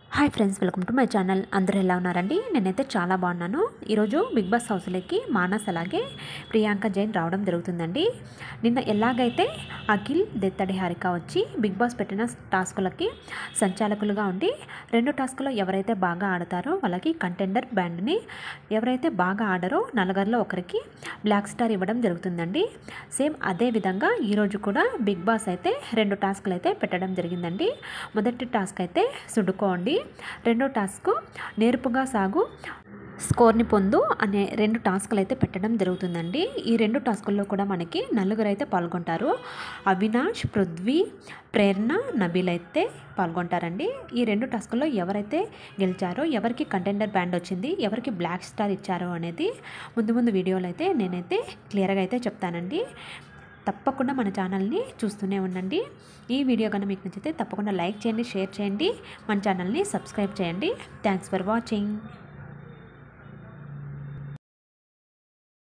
hi friends welcome to my channel అందరూ ఎలా ఉన్నారండి నేనైతే చాలా బాగున్నాను ఈరోజు బిగ్ బాస్ హౌస్లోకి మానస్ అలాగే ప్రియాంక జైన్ రావడం జరుగుతుందండి నిన్న ఎలాగైతే అఖిల్ దెత్తడి హారిక వచ్చి బిగ్ బాస్ పెట్టిన టాస్కులకి సంచాలకులుగా ఉండి రెండు టాస్కులో ఎవరైతే బాగా ఆడతారో వాళ్ళకి కంటెండర్ బ్యాండ్ని ఎవరైతే బాగా ఆడారో నలుగురిలో ఒకరికి బ్లాక్ స్టార్ ఇవ్వడం జరుగుతుందండి సేమ్ అదే విధంగా ఈరోజు కూడా బిగ్ బాస్ అయితే రెండు టాస్కులు అయితే పెట్టడం జరిగిందండి మొదటి టాస్క్ అయితే సుడుకోండి రెండో టాస్క్ నేర్పుగా సాగు స్కోర్ని పొందు అనే రెండు టాస్కులు అయితే పెట్టడం జరుగుతుందండి ఈ రెండు టాస్కుల్లో కూడా మనకి నలుగురు అయితే పాల్గొంటారు అవినాష్ పృథ్వీ ప్రేరణ నబీల్ అయితే పాల్గొంటారండి ఈ రెండు టాస్కుల్లో ఎవరైతే గెలిచారో ఎవరికి కంటెండర్ బ్యాండ్ వచ్చింది ఎవరికి బ్లాక్ స్టార్ ఇచ్చారో అనేది ముందు ముందు వీడియోలో అయితే నేనైతే క్లియర్గా అయితే చెప్తానండి తప్పకుండా మన ఛానల్ని చూస్తూనే ఉండండి ఈ వీడియో కనుక మీకు నచ్చితే తప్పకుండా లైక్ చేయండి షేర్ చేయండి మన ఛానల్ని సబ్స్క్రైబ్ చేయండి థ్యాంక్స్ ఫర్ వాచింగ్